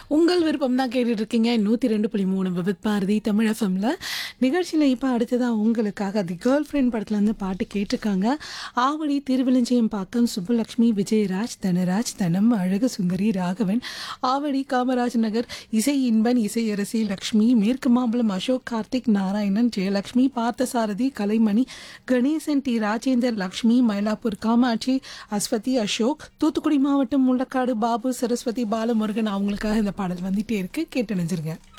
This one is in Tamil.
உங்கள் விருப்பம் தான் கேட்டுட்டு இருக்கீங்க நூற்றி ரெண்டு புள்ளி மூணு விவித் பாரதி தமிழ் எஃப்எம்ல நிகழ்ச்சியில் இப்போ அடுத்ததான் உங்களுக்காக தி கேர்ள் ஃப்ரெண்ட் படத்துலேருந்து பாட்டு கேட்டிருக்காங்க ஆவடி திருவிழிஞ்சியம் பாக்கம் சுப்புலக்ஷ்மி விஜயராஜ் தனராஜ் தனம் அழகு சுந்தரி ராகவன் ஆவடி காமராஜ் நகர் இசை இன்பன் இசையரசி லக்ஷ்மி மேற்கு மாம்பலம் அசோக் கார்த்திக் நாராயணன் ஜெயலக்ஷ்மி பார்த்தசாரதி கலைமணி கணேசன் டி ராஜேந்தர் லக்ஷ்மி மயிலாப்பூர் காமாட்சி அஸ்வதி அசோக் தூத்துக்குடி மாவட்டம் முள்ளக்காடு பாபு சரஸ்வதி பாலமுருகன் அவங்களுக்காக இந்த பாடல் வந்துட்டே இருக்கு கேட்டு நினைச்சிருங்க